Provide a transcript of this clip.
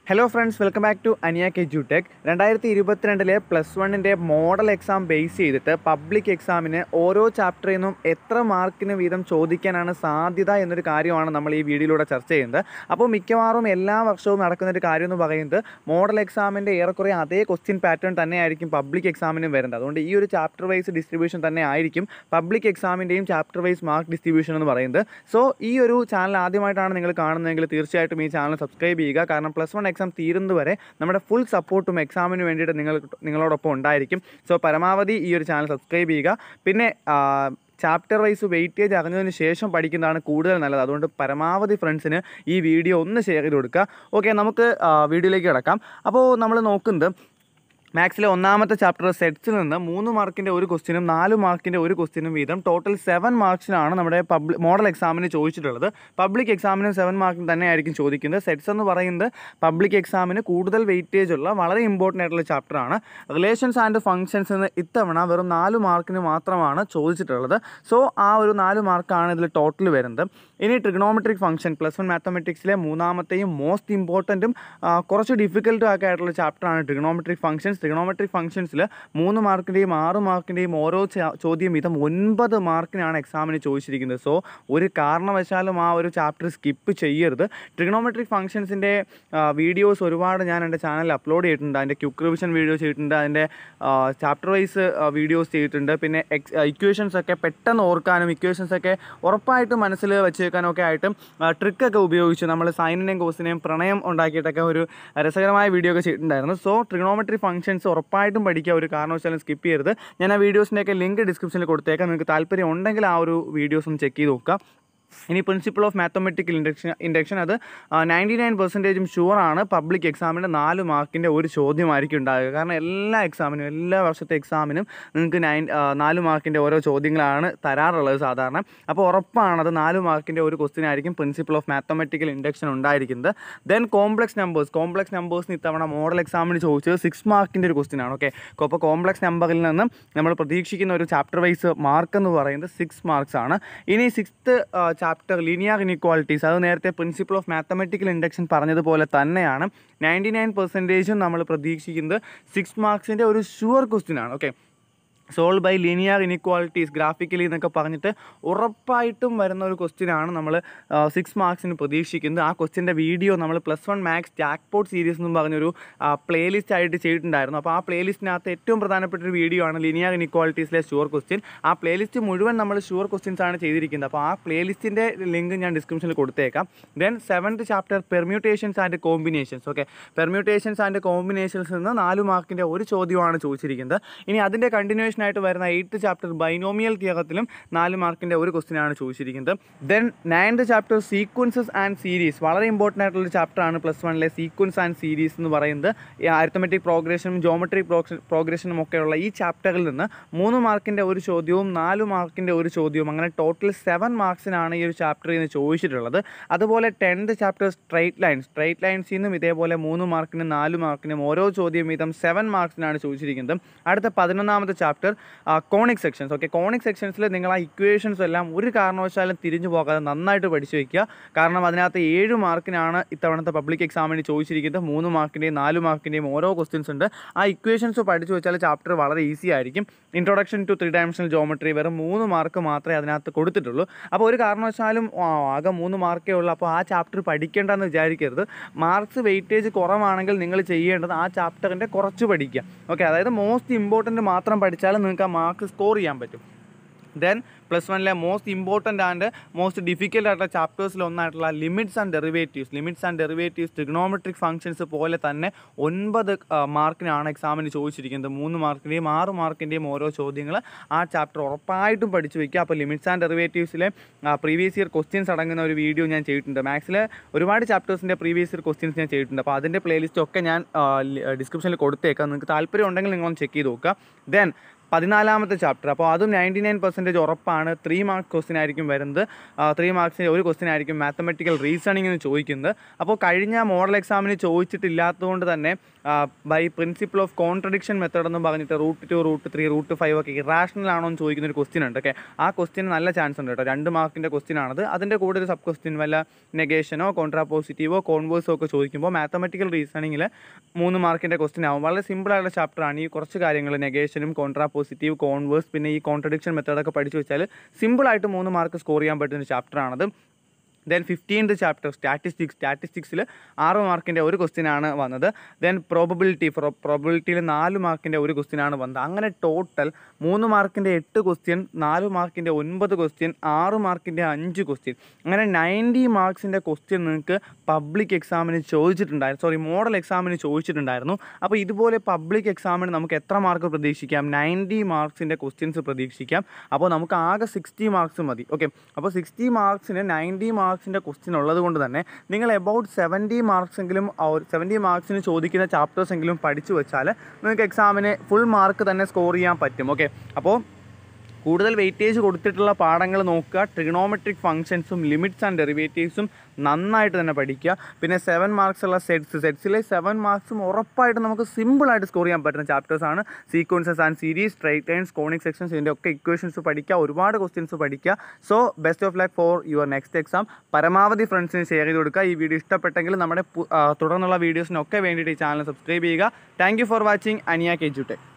hello friends welcome back to അനിയ കെജു tech രണ്ടായിരത്തി ഇരുപത്തിരണ്ടിലെ പ്ലസ് വണ്ണിൻ്റെ മോഡൽ എക്സാം ബേസ് ചെയ്തിട്ട് പബ്ലിക് എക്സാമിന് ഓരോ ചാപ്റ്ററിൽ നിന്നും എത്ര മാർക്കിന് വീതം ചോദിക്കാനാണ് സാധ്യത എന്നൊരു കാര്യമാണ് നമ്മൾ ഈ വീഡിയോയിലൂടെ ചർച്ച ചെയ്യുന്നത് അപ്പോൾ മിക്കവാറും എല്ലാ വർഷവും നടക്കുന്ന ഒരു കാര്യം എന്ന് പറയുന്നത് മോഡൽ എക്സാമിൻ്റെ ഏറെക്കുറെ അതേ ക്വസ്റ്റ്യൻ പാറ്റേൺ തന്നെയായിരിക്കും പബ്ലിക് എക്സാമിനും വരുന്നത് അതുകൊണ്ട് ഈ ഒരു ചാപ്റ്റർ വൈസ് ഡിസ്ട്രിബ്യൂഷൻ തന്നെ ആയിരിക്കും പബ്ലിക് എക്സാമിൻ്റെയും ചാപ്റ്റർ വൈസ് മാർക്ക് ഡിസ്ട്രിബ്യൂഷൻ എന്ന് പറയുന്നത് സോ ഈ ഒരു ചാനൽ ആദ്യമായിട്ടാണ് നിങ്ങൾ കാണുന്നതെങ്കിൽ തീർച്ചയായിട്ടും ഈ ചാനൽ സബ്സ്ക്രൈബ് ചെയ്യുക കാരണം പ്ലസ് വൺ എക്സാം തീരുന്നത് വരെ നമ്മുടെ ഫുൾ സപ്പോർട്ടും എക്സാമിന് വേണ്ടിയിട്ട് നിങ്ങൾ നിങ്ങളോടൊപ്പം ഉണ്ടായിരിക്കും സോ പരമാവധി ഈ ഒരു ചാനൽ സബ്സ്ക്രൈബ് ചെയ്യുക പിന്നെ ചാപ്റ്റർ വൈസ് വെയിറ്റേജ് അറിഞ്ഞതിന് ശേഷം പഠിക്കുന്നതാണ് കൂടുതൽ നല്ലത് അതുകൊണ്ട് പരമാവധി ഫ്രണ്ട്സിന് ഈ വീഡിയോ ഒന്ന് ഷെയർ ചെയ്ത് കൊടുക്കുക ഓക്കെ നമുക്ക് ആ, വീഡിയോയിലേക്ക് കിടക്കാം അപ്പോൾ നമ്മൾ നോക്കുന്നത് മാത്സിലെ ഒന്നാമത്തെ ചാപ്റ്റർ സെറ്റ്സിൽ നിന്ന് മൂന്ന് മാർക്കിൻ്റെ ഒരു ക്വസ്റ്റിനും നാല് മാർക്കിൻ്റെ ഒരു ക്വസ്റ്റിനും വീതം ടോട്ടൽ സെവൻ മാർക്സിനാണ് നമ്മുടെ പബ്ലിക് മോഡൽ എക്സാമിന് ചോദിച്ചിട്ടുള്ളത് പബ്ലിക് എക്സാമിന് സെവൻ മാർക്കിന് തന്നെയായിരിക്കും ചോദിക്കുന്നത് സെറ്റ്സ് എന്ന് പറയുന്നത് പബ്ലിക് എക്സാമിന് കൂടുതൽ വെയിറ്റേജ് ഉള്ള വളരെ ഇമ്പോർട്ടൻ്റ് ആയിട്ടുള്ള ചാപ്റ്ററാണ് റിലേഷൻസ് ആൻഡ് ഫങ്ഷൻസ് എന്ന് ഇത്തവണ വെറും നാല് മാർക്കിന് മാത്രമാണ് ചോദിച്ചിട്ടുള്ളത് സോ ആ ഒരു നാല് മാർക്കാണ് ഇതിൽ ടോട്ടൽ വരുന്നത് ഇനി ട്രിഗ്നോമെട്രിക് ഫംഗ്ഷൻ പ്ലസ് വൺ മാത്തമെറ്റിക്സിലെ മൂന്നാമത്തെയും മോസ്റ്റ് ഇമ്പോർട്ടൻറ്റും കുറച്ച് ഡിഫിക്കൽട്ടും ഒക്കെ ആയിട്ടുള്ള ചാപ്റ്ററാണ് ട്രിഗ്നോമെട്രിക് ഫംഗ്ഷൻസ് ട്രിഗ്നോമെട്രിക് ഫംഗ്ഷൻസിൽ മൂന്ന് മാർക്കിൻ്റെയും ആറ് മാർക്കിൻ്റെയും ഓരോ ച- ചോദ്യം വീതം ഒൻപത് മാർക്കിനാണ് എക്സാമിന് ചോദിച്ചിരിക്കുന്നത് സോ ഒരു കാരണവശാലും ആ ഒരു ചാപ്റ്റർ സ്കിപ്പ് ചെയ്യരുത് ട്രിഗ്നോമെട്രിക് ഫംഗ്ഷൻസിൻ്റെ വീഡിയോസ് ഒരുപാട് ഞാൻ എൻ്റെ ചാനലിൽ അപ്ലോഡ് ചെയ്തിട്ടുണ്ട് അതിൻ്റെ ക്യുക്ക് റിവിഷൻ വീഡിയോ ചെയ്തിട്ടുണ്ട് അതിൻ്റെ ചാപ്റ്റർ വൈസ് വീഡിയോസ് ചെയ്തിട്ടുണ്ട് പിന്നെ എക്സ് ഇക്വേഷൻസ് ഒക്കെ പെട്ടെന്ന് ഓർക്കാനും ഇക്വേഷൻസ് ഒക്കെ ഉറപ്പായിട്ട് മനസ്സിൽ വെച്ചേക്കാനും ഒക്കെ ആയിട്ടും ട്രിക്കൊക്കെ ഉപയോഗിച്ച് നമ്മൾ സൈനിനെയും കോസിനെയും പ്രണയം ഉണ്ടാക്കിയിട്ടൊക്കെ ഒരു രസകരമായ വീഡിയോ ഒക്കെ ചെയ്തിട്ടുണ്ടായിരുന്നു സോ ട്രിഗ്നോമെട്രി ഫംഗ്ഷൻസ് ഉറപ്പായിട്ടും പഠിക്കുക ഒരു കാരണവശാലും സ്കിപ്പ് ചെയ്യരുത് ഞാൻ ആ വീഡിയോസിൻ്റെയൊക്കെ ലിങ്ക് ഡിസ്ക്രിപ്ഷനിൽ കൊടുത്തേക്കാം നിങ്ങൾക്ക് താല്പര്യം ഉണ്ടെങ്കിൽ ആ ഒരു വീഡിയോസ് ഒന്ന് ചെക്ക് ചെയ്ത് നോക്കുക ഇനി principle of mathematical induction induction അത് നയൻറ്റി നയൻ പെർസെൻറ്റേജും ഷുവറാണ് പബ്ലിക് എക്സാമിന് നാല് മാർക്കിൻ്റെ ഒരു ചോദ്യമായിരിക്കും ഉണ്ടാകുക കാരണം എല്ലാ എക്സാമിനും എല്ലാ വർഷത്തെ എക്സാമിനും നിങ്ങൾക്ക് നയൻ നാല് മാർക്കിൻ്റെ ഓരോ ചോദ്യങ്ങളാണ് തരാറുള്ളത് സാധാരണ അപ്പോൾ ഉറപ്പാണ് അത് നാല് മാർക്കിൻ്റെ ഒരു ക്വസ്റ്റ്യൻ ആയിരിക്കും പ്രിൻസിപ്പിൾ ഓഫ് മാത്തമെറ്റിക്കൽ ഇൻഡക്ഷൻ ഉണ്ടായിരിക്കുന്നത് ദെൻ കോംപ്ലക്സ് നമ്പേഴ്സ് കോംപ്ലക്സ് നമ്പേഴ്സിന് ഇത്തവണ മോഡൽ എക്സാമിന് ചോദിച്ചത് സിക്സ് മാർക്കിൻ്റെ ഒരു ക്വസ്റ്റ്യൻ ആണ് ഓക്കെ അപ്പോൾ കോംപ്ലക്സ് നമ്പറിൽ നിന്ന് നമ്മൾ പ്രതീക്ഷിക്കുന്ന ഒരു ചാപ്റ്റർ വൈസ് മാർക്ക് എന്ന് പറയുന്നത് സിക്സ് മാർക്സ് ആണ് ഇനി സിക്സ്ത്ത് ചാപ്റ്റർ ലീനിയർ ഇനിക്വാളിറ്റീസ് അത് നേരത്തെ പ്രിൻസിപ്പിൾ ഓഫ് മാത്തമെറ്റിക്കൽ ഇൻഡക്ഷൻ പറഞ്ഞതുപോലെ തന്നെയാണ് നയൻറ്റി നയൻ പെർസെൻറ്റേജും നമ്മൾ പ്രതീക്ഷിക്കുന്നത് സിക്സ് മാർക്സിൻ്റെ ഒരു ഷുവർ ക്വസ്റ്റ്യൻ ആണ് okay solve by linear inequalities graphically എന്നൊക്കെ പറഞ്ഞിട്ട് ഉറപ്പായിട്ടും വരുന്ന ഒരു ക്വസ്റ്റ്യൻ ആണ് നമ്മൾ സിക്സ് മാർക്സിന് പ്രതീക്ഷിക്കുന്നത് ആ ക്വസ്റ്റ്യൻ്റെ വീഡിയോ നമ്മൾ plus one maths jackpot series എന്നും പറഞ്ഞൊരു പ്ലേലിസ്റ്റ് ആയിട്ട് ചെയ്തിട്ടുണ്ടായിരുന്നു അപ്പോൾ ആ പ്ലേലിസ്റ്റിനകത്ത് ഏറ്റവും പ്രധാനപ്പെട്ട ഒരു വീഡിയോ ആണ് ലീനിയർ ഇനിക്വാളിറ്റീസിലെ ഷുവർ ക്വസ്റ്റ്യൻ ആ പ്ലേലിസ്റ്റ് മുഴുവൻ നമ്മൾ ഷുവർ ക്വസ്റ്റ്യൻസ് ആണ് ചെയ്തിരിക്കുന്നത് അപ്പോൾ ആ പ്ലേലിസ്റ്റിൻ്റെ ലിങ്ക് ഞാൻ ഡിസ്ക്രിപ്ഷനിൽ കൊടുത്തേക്കാം then seventh chapter permutations and combinations okay permutations and combinations നിന്ന് നാല് മാർക്കിൻ്റെ ഒരു ചോദ്യമാണ് ചോദിച്ചിരിക്കുന്നത് ഇനി അതിൻ്റെ കണ്ടിന്യൂഷൻ ആയിട്ട് വരുന്ന എയ്ത്ത് ചാപ്റ്റർ ബൈനോമിയൽ തിയറത്തിലും നാല് മാർക്കിൻ്റെ ഒരു ക്വസ്റ്റ്യൻ ആണ് ചോദിച്ചിരിക്കുന്നത് then ninth chapter sequences and series വളരെ ഇമ്പോർട്ടൻ്റ് ആയിട്ടുള്ള ചാപ്റ്റർ ആണ് പ്ലസ് വണ്ണിലെ സീക്വൻസ് ആൻഡ് സീരീസ് എന്ന് പറയുന്നത് ഈ അരിത്തമെറ്റിക് പ്രോഗ്രഷനും ജോമെട്രിക് പ്രോഗ്രഷനും ഒക്കെയുള്ള ഈ ചാപ്റ്ററിൽ നിന്ന് മൂന്ന് മാർക്കിൻ്റെ ഒരു ചോദ്യവും നാല് മാർക്കിൻ്റെ ഒരു ചോദ്യവും അങ്ങനെ ടോട്ടൽ സെവൻ മാർക്സിനാണ് ഈ ഒരു ചാപ്റ്ററിൽ നിന്ന് ചോദിച്ചിട്ടുള്ളത് അതുപോലെ tenth chapter straight lines straight ലൈൻസിൽ നിന്നും ഇതേപോലെ മൂന്ന് മാർക്കിനും നാല് മാർക്കിനും ഓരോ ചോദ്യം വീതം സെവൻ മാർക്സിനാണ് ചോദിച്ചിരിക്കുന്നത് അടുത്ത പതിനൊന്നാമത്തെ chapter conic sections okay conic സെക്ഷൻസിൽ നിങ്ങൾ ആ ഇക്വേഷൻസ് എല്ലാം ഒരു കാരണവശാലും തിരിഞ്ഞു പോകാതെ നന്നായിട്ട് പഠിച്ചു വയ്ക്കുക കാരണം അതിനകത്ത് ഏഴ് മാർക്കിനാണ് ഇത്തവണത്തെ പബ്ലിക് എക്സാമിന് ചോദിച്ചിരിക്കുന്നത് മൂന്ന് മാർക്കിൻ്റെയും നാല് മാർക്കിൻ്റെയും ഓരോ ക്വസ്റ്റ്യൻസ് ഉണ്ട് ആ ഇക്വേഷൻസ് പഠിച്ചു വെച്ചാൽ ചാപ്റ്റർ വളരെ ഈസി ആയിരിക്കും introduction to three dimensional geometry വെറും മൂന്ന് മാർക്ക് മാത്രമേ അതിനകത്ത് കൊടുത്തിട്ടുള്ളൂ അപ്പോൾ ഒരു കാരണവശാലും ആ, ആകെ മൂന്ന് മാർക്കേ ഉള്ളൂ അപ്പോൾ ആ ചാപ്റ്റർ പഠിക്കേണ്ടെന്ന് വിചാരിക്കരുത് മാർക്സ് വെയിറ്റേജ് കുറവാണെങ്കിൽ നിങ്ങൾ ചെയ്യേണ്ടത് ആ ചാപ്റ്ററിൻ്റെ കുറച്ച് പഠിക്കുക ഓക്കെ അതായത് മോസ്റ്റ് ഇമ്പോർട്ടൻറ്റ് മാത്രം പഠിച്ചാലും നിങ്ങൾക്ക് ആ മാർക്ക് സ്കോർ ചെയ്യാൻ പറ്റും ദെൻ പ്ലസ് വണ്ണിലെ most important and most difficult ആയിട്ടുള്ള ചാപ്റ്റേഴ്സിൽ ഒന്നായിട്ടുള്ള limits and derivatives limits and derivatives trigonometric functions പോലെ തന്നെ ഒൻപത് മാർക്കിനാണ് എക്സാമിന് ചോദിച്ചിരിക്കുന്നത് മൂന്ന് മാർക്കിൻ്റെയും ആറ് മാർക്കിൻ്റെയും ഓരോ ചോദ്യങ്ങൾ ആ ചാപ്റ്റർ ഉറപ്പായിട്ടും പഠിച്ചു വയ്ക്കുക അപ്പോൾ ലിമിറ്റ്സ് ആൻഡ് ഡെറിവേറ്റീവ്സിലെ പ്രീവിയസ് ഇയർ ക്വസ്റ്റ്യൻസ് അടങ്ങുന്ന ഒരു വീഡിയോ ഞാൻ ചെയ്തിട്ടുണ്ട് മാത്സിലെ ഒരുപാട് ചാപ്റ്റേഴ്സിൻ്റെ പ്രീവിയസ് ഇയർ ക്വസ്റ്റ്യൻസ് ഞാൻ ചെയ്തിട്ടുണ്ട് അപ്പോൾ അതിൻ്റെ പ്ലേലിസ്റ്റ് ഒക്കെ ഞാൻ ഡിസ്ക്രിപ്ഷനിൽ കൊടുത്തേക്കാം നിങ്ങൾക്ക് താല്പര്യം ഉണ്ടെങ്കിൽ നിങ്ങളൊന്ന് ചെക്ക് ചെയ്ത് നോക്കുക ദെൻ പതിനാലാമത്തെ ചാപ്റ്റർ അപ്പോൾ അതും നയൻറ്റി നയൻ പെർസെൻറ്റേജ് ഉറപ്പാണ് ത്രീ മാർക്ക് ക്വസ്റ്റ്യൻ ആയിരിക്കും വരുന്നത് ത്രീ മാർക്സിൻ്റെ ഒരു ക്വസ്റ്റ്യൻ ആയിരിക്കും മാത്തമെറ്റിക്കൽ റീസണിങ്ങിന് ചോദിക്കുന്നത് അപ്പോൾ കഴിഞ്ഞ മോഡൽ എക്സാമിന് ചോദിച്ചിട്ടില്ലാത്തതുകൊണ്ട് തന്നെ by principle of contradiction method എന്ന് പറഞ്ഞിട്ട് root two root three root five ഒക്കെ ഇറാഷണൽ ആണോ എന്ന് ചോദിക്കുന്ന ഒരു ക്വസ്റ്റ്യൻ ഉണ്ട് ഓക്കെ ആ ക്വസ്റ്റ്യൻ നല്ല ചാൻസ് ഉണ്ട് കേട്ടോ രണ്ട് മാർക്കിൻ്റെ ക്വസ്റ്റ്യൻ ആണത് അതിൻ്റെ കൂടെ ഒരു സബ് ക്വസ്റ്റ്യൻ വല്ല നെഗേഷനോ കോൺട്രാപോസിറ്റീവോ കോൺവേഴ്സോ ഒക്കെ ചോദിക്കുമ്പോൾ മാത്തമെറ്റിക്കൽ റീസണിങ്ങിൽ മൂന്ന് മാർക്കിൻ്റെ ക്വസ്റ്റ്യൻ ആവും വളരെ സിമ്പിളായുള്ള ചാപ്റ്ററാണ് ഈ കുറച്ച് കാര്യങ്ങൾ നെഗേഷനും കോൺട്രാപോസിറ്റീവ് കോൺവേഴ്സ് പിന്നെ ഈ കോൺട്രഡിക്ഷൻ മെത്തേഡൊക്കെ പഠിച്ചു വെച്ചാൽ സിമ്പിളായിട്ട് മൂന്ന് മാർക്ക് സ്കോർ ചെയ്യാൻ പറ്റുന്ന ചാപ്റ്ററാണത് ദെൻ ഫിഫ്റ്റീൻത് ചാപ്റ്റർ സ്റ്റാറ്റിസ്റ്റിക്സ് സ്റ്റാറ്റിസ്റ്റിക്സിൽ ആറ് മാർക്കിൻ്റെ ഒരു ക്വസ്റ്റ്യൻ ആണ് വന്നത് ദെൻ പ്രോബബിലിറ്റി പ്രോബിലിറ്റിയിൽ നാല് മാർക്കിൻ്റെ ഒരു ക്വസ്റ്റ്യൻ ആണ് വന്നത് അങ്ങനെ ടോട്ടൽ മൂന്ന് മാർക്കിൻ്റെ എട്ട് ക്വസ്റ്റ്യൻ നാല് മാർക്കിൻ്റെ ഒൻപത് ക്വസ്റ്റ്യൻ ആറ് മാർക്കിൻ്റെ അഞ്ച് ക്വസ്റ്റ്യൻ അങ്ങനെ നയൻറ്റി മാർക്സിൻ്റെ ക്വസ്റ്റ്യൻ നിങ്ങൾക്ക് പബ്ലിക് എക്സാമിന് ചോദിച്ചിട്ടുണ്ടായിരുന്നു സോറി മോഡൽ എക്സാമിന് ചോദിച്ചിട്ടുണ്ടായിരുന്നു അപ്പോൾ ഇതുപോലെ പബ്ലിക് എക്സാമിന് നമുക്ക് എത്ര മാർക്ക് പ്രതീക്ഷിക്കാം നയൻറ്റി മാർക്സിൻ്റെ ക്വസ്റ്റ്യൻസ് പ്രതീക്ഷിക്കാം അപ്പോൾ നമുക്ക് ആകെ സിക്സ്റ്റി മാർക്സ് മതി ഓക്കെ അപ്പോൾ സിക്സ്റ്റി മാർക്സിന് നയൻറ്റി മാർക്സിൻ്റെ ക്വസ്റ്റ്യൻ ഉള്ളത് കൊണ്ട് തന്നെ നിങ്ങൾ എബൌട്ട് സെവൻറ്റി മാർക്സ് എങ്കിലും സെവൻറ്റി മാർക്സിന് ചോദിക്കുന്ന ചാപ്റ്റേഴ്സ് എങ്കിലും പഠിച്ചു വെച്ചാൽ നിങ്ങൾക്ക് എക്സാമിന് ഫുൾ മാർക്ക് തന്നെ സ്കോർ ചെയ്യാൻ പറ്റും ഓക്കെ അപ്പോൾ കൂടുതൽ വെയിറ്റേജ് കൊടുത്തിട്ടുള്ള പാഠങ്ങൾ നോക്കുക ട്രിഗണോമെട്രിക് ഫംഗ്ഷൻസും ലിമിറ്റ്സ് ആൻഡ് ഡെറിവേറ്റീവ്സും നന്നായിട്ട് തന്നെ പഠിക്കുക പിന്നെ സെവൻ മാർക്സ് ഉള്ള സെറ്റ്സ് സെറ്റ്സിലെ സെവൻ മാർക്സും ഉറപ്പായിട്ട് നമുക്ക് സിമ്പിളായിട്ട് സ്കോർ ചെയ്യാൻ പറ്റുന്ന ചാപ്റ്റേഴ്സാണ് sequences and series straight lines conic sections ഇതിൻ്റെ ഒക്കെ ഇക്വേഷൻസ് പഠിക്കുക ഒരുപാട് ക്വസ്റ്റ്യൻസ് പഠിക്കുക so best of luck for your next exam പരമാവധി ഫ്രണ്ട്സിന് ഷെയർ ചെയ്ത് കൊടുക്കുക ഈ വീഡിയോ ഇഷ്ടപ്പെട്ടെങ്കിൽ നമ്മുടെ പു- ആ, തുടർന്നുള്ള വീഡിയോസിനൊക്കെ വേണ്ടിയിട്ട് ഈ ചാനൽ സബ്സ്ക്രൈബ് ചെയ്യുക താങ്ക് യു ഫോർ വാച്ചിങ് അനിയ കെജുട്ടെ